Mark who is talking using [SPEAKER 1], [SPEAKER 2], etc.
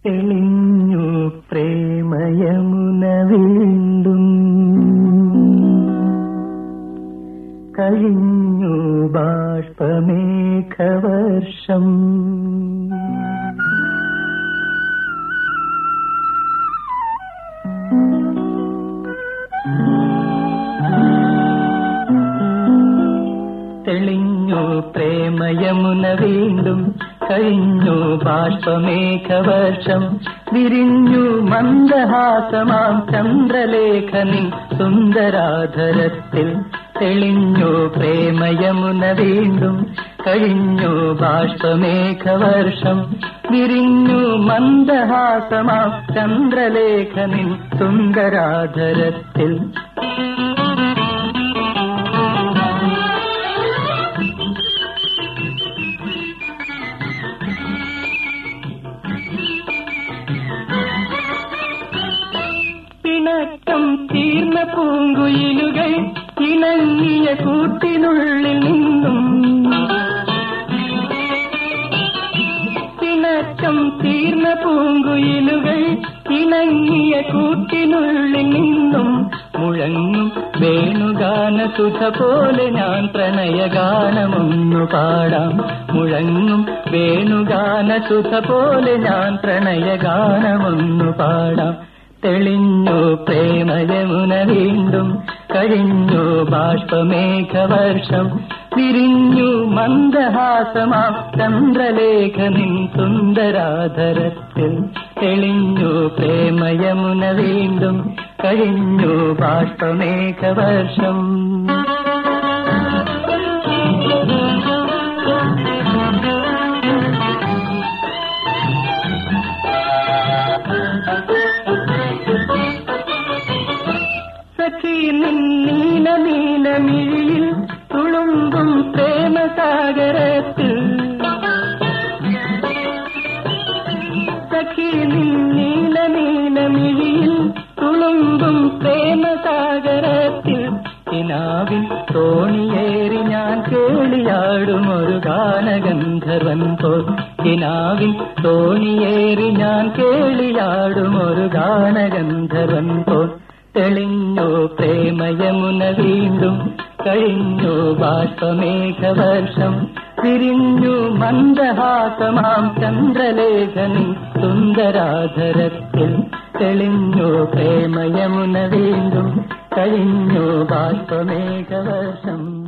[SPEAKER 1] തെളിഞ്ഞു പ്രേമയമുന വീണ്ടും കഴിഞ്ഞു ബാഷ്പമേഘവർഷം തെളിഞ്ഞു പ്രേമയമുന വീണ്ടും കഴിഞ്ഞു ബാഷ്പമേഘവർഷം വിരിഞ്ഞു മന്ദഹാസമാം ചന്ദ്രലേഖനിൻ സുന്ദരാധരത്തിൽ തെളിഞ്ഞു പ്രേമയമുന വീണ്ടും കഴിഞ്ഞു ബാഷ്പമേഘവർഷം വിരിഞ്ഞു മന്ദഹാസമാം ചന്ദ്രലേഖനിൻ സുന്ദരാധരത്തിൽ പിണക്കം തീർന്ന പൂങ്കുയിലുകൾ ഇണങ്ങിയ കൂട്ടിനുള്ളിൽ നിന്നും പിണക്കം തീർന്ന പൂങ്കുയിലുകൾ ഇണങ്ങിയ കൂട്ടിനുള്ളിൽ നിന്നും മുഴങ്ങും വേണുഗാന സുധ പോലെ ഞാൻ പ്രണയഗാനമൊന്നു പാടാം മുഴങ്ങും വേണുഗാന സുധ പോലെ ഞാൻ പ്രണയഗാനമൊന്നു പാടാം തെളിഞ്ഞു പ്രേമയമുന വീണ്ടും കഴിഞ്ഞു ബാഷ്പമേഘവർഷം വിരിഞ്ഞു മന്ദഹാസമാം ചന്ദ്രലേഖനിൻ സുന്ദരാധരത്തിൽ തെളിഞ്ഞു പ്രേമയമുന വീണ്ടും കഴിഞ്ഞു ബാഷ്പമേഘവർഷം സഖി നീല നീല മിഴിയിൽ തുളുമ്പും പ്രേമസാഗരത്തിൽ സഖി നീല നീല മിഴിയിൽ തുളുമ്പും പ്രേമസാഗരത്തിൽ കിനാവിൽ തോണിയേറി ഞാൻ കേളിയാടും ഒരു ഗാനഗന്ധർവൻ പോൽ കിനാവിൽ തോണിയേറി ഞാൻ കേളിയാടും ഒരു ഗാനഗന്ധർവൻ പോൽ തെളിഞ്ഞു പ്രേമയമുന വീണ്ടും കഴിഞ്ഞു ബാഷ്പമേഘവർഷം വിരിഞ്ഞു മന്ദഹാസമാം ചന്ദ്രലേഖനി സുന്ദരാധരത്തിൽ തെളിഞ്ഞു പ്രേമയമുന വീണ്ടും കഴിഞ്ഞു ബാഷ്പമേഘവർഷം